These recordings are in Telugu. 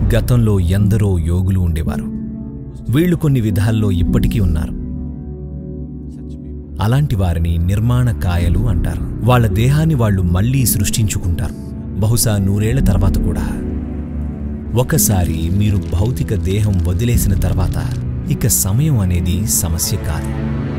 గతంలో ఎందరో యోగులు ఉండేవారు వీళ్ళు కొన్ని విధాల్లో ఇప్పటికీ ఉన్నారు అలాంటి వారిని నిర్మాణ కాయలు అంటారు వాళ్ళ దేహాన్ని వాళ్ళు మళ్ళీ సృష్టించుకుంటారు బహుశా నూరేళ్ల తర్వాత కూడా ఒకసారి మీరు భౌతిక దేహం వదిలేసిన తర్వాత ఇక సమయం అనేది సమస్య కాదు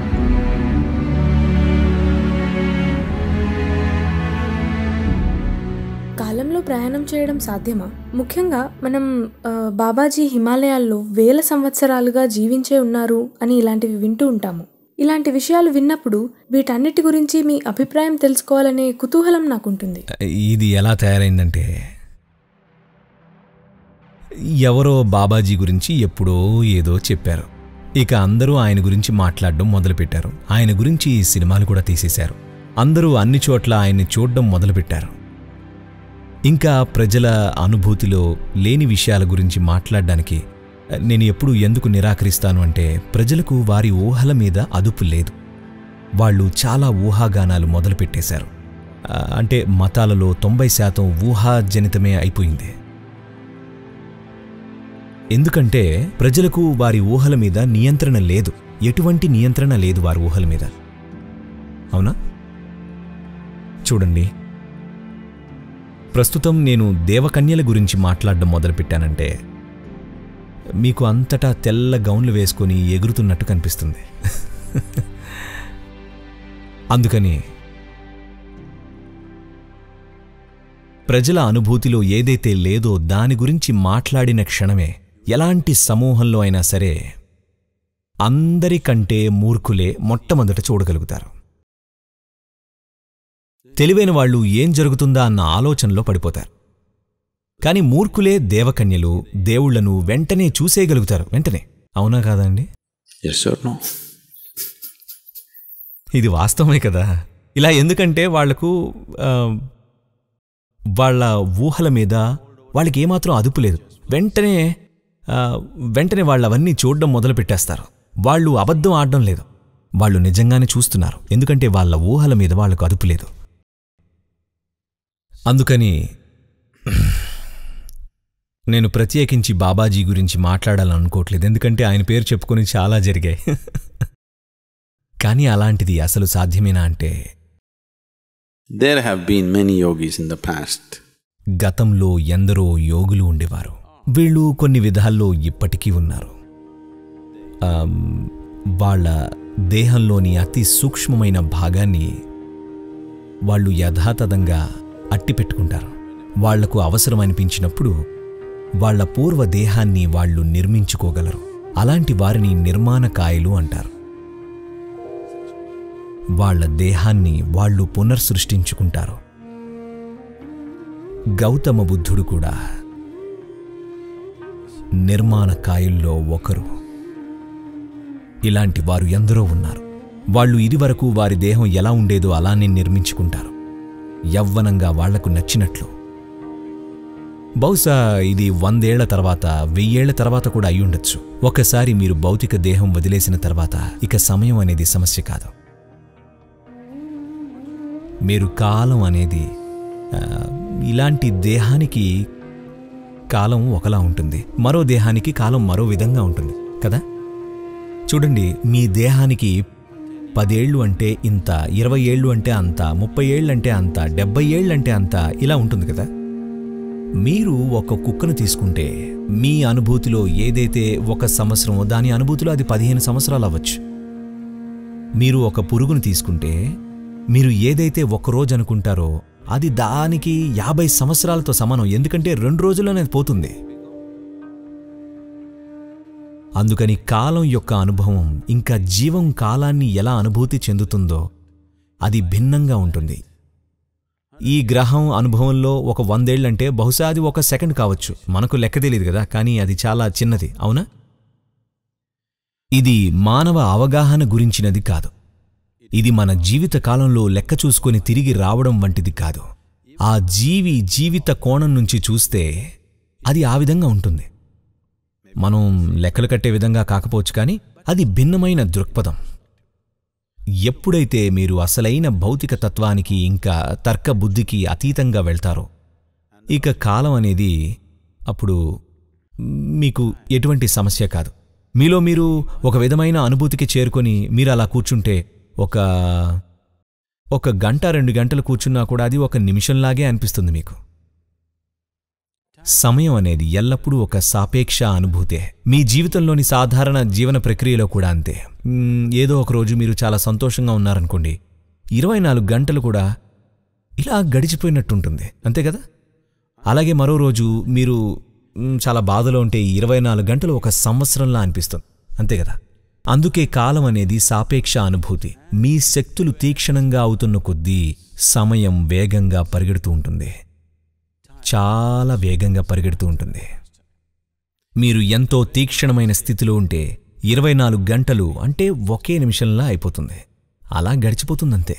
కాలంలో ప్రయాణం చేయడం సాధ్యమా ముఖ్యంగా మనం ఆ, బాబాజీ హిమాలయాల్లో వేల సంవత్సరాలుగా జీవించే ఉన్నారు అని ఇలాంటివి వింటూ ఉంటాము ఇలాంటి విషయాలు విన్నప్పుడు వీటన్నిటి గురించి మీ అభిప్రాయం తెలుసుకోవాలనే కుతూహలం నాకుంటుంది ఇది ఎలా తయారైందంటే ఎవరో బాబాజీ గురించి ఎప్పుడో ఏదో చెప్పారు ఇక అందరూ ఆయన గురించి మాట్లాడడం మొదలుపెట్టారు ఆయన గురించి సినిమాలు కూడా తీసేశారు అందరూ అన్ని చోట్ల ఆయన్ని చూడడం మొదలుపెట్టారు ఇంకా ప్రజల అనుభూతిలో లేని విషయాల గురించి మాట్లాడడానికి నేను ఎప్పుడు ఎందుకు నిరాకరిస్తాను అంటే ప్రజలకు వారి ఊహల మీద అదుపు లేదు వాళ్ళు చాలా ఊహాగానాలు మొదలుపెట్టేశారు ఆ, అంటే మతాలలో తొంభై శాతం ఊహాజనితమే అయిపోయింది ఎందుకంటే ప్రజలకు వారి ఊహల మీద నియంత్రణ లేదు ఎటువంటి నియంత్రణ లేదు వారి ఊహల మీద అవునా చూడండి ప్రస్తుతం నేను దేవకన్యల గురించి మాట్లాడడం మొదలుపెట్టానంటే మీకు అంతటా తెల్ల గౌన్లు వేసుకొని ఎగురుతున్నట్టు కనిపిస్తుంది అందుకని ప్రజల అనుభూతిలో ఏదైతే లేదో దాని గురించి మాట్లాడిన క్షణమే ఎలాంటి సమూహంలో అయినా సరే అందరికంటే మూర్ఖులే మొట్టమొదట చూడగలుగుతారు తెలివైన వాళ్ళు ఏం జరుగుతుందా అన్న ఆలోచనలో పడిపోతారు కానీ మూర్ఖులే దేవకన్యలు దేవుళ్లను వెంటనే చూసేయగలుగుతారు వెంటనే అవునా కాదండి Yes or no? ఇది వాస్తవమే కదా ఇలా ఎందుకంటే వాళ్లకు ఆ, వాళ్ళ ఊహల మీద వాళ్ళకి ఏమాత్రం అదుపు లేదు వెంటనే ఆ, వెంటనే వాళ్ళు అవన్నీ చూడడం మొదలు పెట్టేస్తారు వాళ్ళు అబద్ధం ఆడడం లేదు వాళ్ళు నిజంగానే చూస్తున్నారు ఎందుకంటే వాళ్ళ ఊహల మీద వాళ్ళకు అదుపు లేదు అందుకని నేను ప్రత్యేకించి బాబాజీ గురించి మాట్లాడాలనుకోవట్లేదు ఎందుకంటే ఆయన పేరు చెప్పుకొని చాలా జరిగాయి కానీ అలాంటిది అసలు సాధ్యమేనా అంటే There have been many yogis in the past. గతంలో ఎందరో యోగులు ఉండేవారు వీళ్ళు కొన్ని విధాల్లో ఇప్పటికీ ఉన్నారు ఆమ్, వాళ్ళ దేహంలోని అతి సూక్ష్మమైన భాగాన్ని వాళ్ళు యథాతథంగా అట్టిపెట్టుకుంటారు వాళ్లకు అవసరం అనిపించినప్పుడు వాళ్ళ పూర్వ దేహాన్ని వాళ్ళు నిర్మించుకోగలరు అలాంటి వారిని నిర్మాణకాయలు అంటారు వాళ్ళ దేహాన్ని వాళ్ళు పునర్సృష్టించుకుంటారు గౌతమ బుద్ధుడు కూడా నిర్మాణ కాయుల్లో ఒకరు ఇలాంటి వారు ఎందరో ఉన్నారు వాళ్ళు ఇదివరకు వారి దేహం ఎలా ఉండేదో అలానే నిర్మించుకుంటారు యవ్వనంగా వాళ్లకు నచ్చినట్లు బహుశా ఇది వందేళ్ల తర్వాత వెయ్యేళ్ల తర్వాత కూడా అయ్యుండొచ్చు ఒకసారి మీరు భౌతిక దేహం వదిలేసిన తర్వాత ఇక సమయం అనేది సమస్య కాదు మీరు కాలం అనేది ఆ, ఇలాంటి దేహానికి కాలం ఒకలా ఉంటుంది మరో దేహానికి కాలం మరో విధంగా ఉంటుంది కదా చూడండి మీ దేహానికి పదేళ్ళు అంటే ఇంత ఇరవై ఏళ్ళు అంటే అంత ముప్పై ఏళ్ళు అంటే అంత డెబ్బై ఏళ్ళు అంటే అంత ఇలా ఉంటుంది కదా మీరు ఒక కుక్కను తీసుకుంటే మీ అనుభూతిలో ఏదైతే ఒక సంవత్సరమో దాని అనుభూతిలో అది పదిహేను సంవత్సరాలు అవ్వచ్చు మీరు ఒక పురుగును తీసుకుంటే మీరు ఏదైతే ఒక రోజు అనుకుంటారో అది దానికి యాభై సంవత్సరాలతో సమానం ఎందుకంటే రెండు రోజుల్లోనే అది పోతుంది అందుకని కాలం యొక్క అనుభవం ఇంకా జీవం కాలాన్ని ఎలా అనుభూతి చెందుతుందో అది భిన్నంగా ఉంటుంది ఈ గ్రహం అనుభవంలో ఒక వందేళ్లంటే బహుశా అది ఒక సెకండ్ కావచ్చు మనకు లెక్క తెలియదు కదా కానీ అది చాలా చిన్నది అవునా ఇది మానవ అవగాహన గురించినది కాదు ఇది మన జీవిత కాలంలో లెక్క చూసుకొని తిరిగి రావడం వంటిది కాదు ఆ జీవి జీవిత కోణం నుంచి చూస్తే అది ఆ విధంగా ఉంటుంది మనం లెక్కలు కట్టే విధంగా కాకపోవచ్చు కానీ అది భిన్నమైన దృక్పథం ఎప్పుడైతే మీరు అసలైన భౌతిక తత్వానికి ఇంకా తర్క బుద్ధికి అతీతంగా వెళ్తారో ఇక కాలం అనేది అప్పుడు మీకు ఎటువంటి సమస్య కాదు మీలో మీరు ఒక విధమైన అనుభూతికి చేరుకొని మీరు అలా కూర్చుంటే ఒక ఒక గంట రెండు గంటలు కూర్చున్నా కూడా అది ఒక నిమిషంలాగే అనిపిస్తుంది మీకు సమయం అనేది ఎల్లప్పుడూ ఒక సాపేక్ష అనుభూతే మీ జీవితంలోని సాధారణ జీవన ప్రక్రియలో కూడా అంతే మ్మ్, ఏదో ఒక రోజు మీరు చాలా సంతోషంగా ఉన్నారనుకోండి ఇరవై నాలుగు గంటలు కూడా ఇలా గడిచిపోయినట్టుంటుంది అంతే కదా అలాగే మరో రోజు మీరు మ్, చాలా బాధలో ఉంటే ఈ ఇరవై నాలుగు గంటలు ఒక సంవత్సరంలా అనిపిస్తుంది అంతే కదా అందుకే కాలం అనేది సాపేక్ష అనుభూతి మీ శక్తులు తీక్షణంగా అవుతున్న కొద్దీ సమయం వేగంగా పరిగెడుతూ ఉంటుంది చాలా వేగంగా పరిగెడుతూ ఉంటుంది మీరు ఎంతో తీక్షణమైన స్థితిలో ఉంటే ఇరవై నాలుగు గంటలు అంటే ఒకే నిమిషంలా అయిపోతుంది అలా గడిచిపోతుందంతే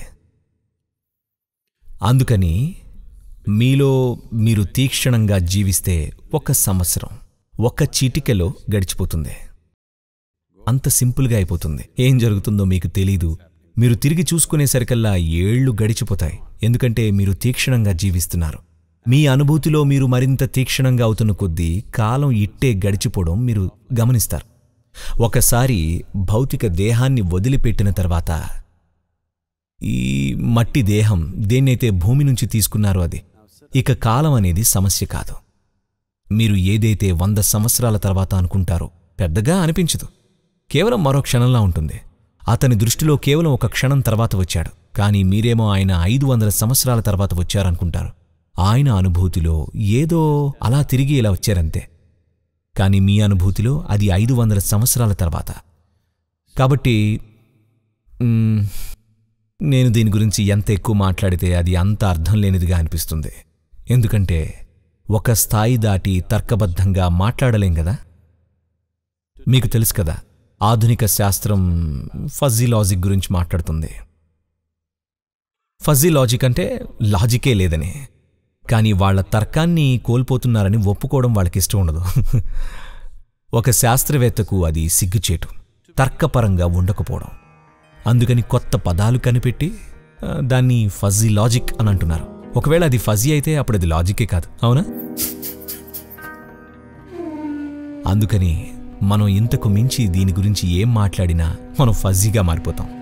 అందుకని మీలో మీరు తీక్షణంగా జీవిస్తే ఒక సంవత్సరం ఒక్క చీటికలో గడిచిపోతుంది అంత సింపుల్గా అయిపోతుంది ఏం జరుగుతుందో మీకు తెలీదు మీరు తిరిగి చూసుకునేసరికల్లా ఏళ్లు గడిచిపోతాయి ఎందుకంటే మీరు తీక్షణంగా జీవిస్తున్నారు మీ అనుభూతిలో మీరు మరింత తీక్షణంగా అవుతున్న కొద్దీ కాలం ఇట్టే గడిచిపోవడం మీరు గమనిస్తారు ఒకసారి భౌతిక దేహాన్ని వదిలిపెట్టిన తర్వాత ఈ మట్టి దేహం దేన్నైతే భూమి నుంచి తీసుకున్నారో అది ఇక కాలం అనేది సమస్య కాదు మీరు ఏదైతే వంద సంవత్సరాల తర్వాత అనుకుంటారో పెద్దగా అనిపించదు కేవలం మరో క్షణంలా ఉంటుంది అతని దృష్టిలో కేవలం ఒక క్షణం తర్వాత వచ్చాడు కానీ మీరేమో ఆయన ఐదు వందల సంవత్సరాల తర్వాత వచ్చారనుకుంటారు ఆయన అనుభూతిలో ఏదో అలా తిరిగి ఇలా వచ్చారంతే కానీ మీ అనుభూతిలో అది ఐదు వందల సంవత్సరాల తర్వాత కాబట్టి మ్, నేను దీని గురించి ఎంత ఎక్కువ మాట్లాడితే అది అంత అర్థం లేనిదిగా అనిపిస్తుంది ఎందుకంటే ఒక స్థాయి దాటి తర్కబద్ధంగా మాట్లాడలేం కదా మీకు తెలుసు కదా ఆధునిక శాస్త్రం ఫజీ లాజిక్ గురించి మాట్లాడుతుంది ఫజీ లాజిక్ అంటే లాజికే లేదని కానీ వాళ్ళ తర్కాన్ని కోల్పోతున్నారని ఒప్పుకోవడం వాళ్ళకి ఇష్టం ఉండదు ఒక శాస్త్రవేత్తకు అది సిగ్గుచేటు తర్కపరంగా ఉండకపోవడం అందుకని కొత్త పదాలు కనిపెట్టి ఆ, దాన్ని ఫజీ లాజిక్ అని అంటున్నారు ఒకవేళ అది ఫజీ అయితే అప్పుడు అది లాజికే కాదు అవునా అందుకని మనం ఇంతకు మించి దీని గురించి ఏం మాట్లాడినా మనం ఫజీగా మారిపోతాం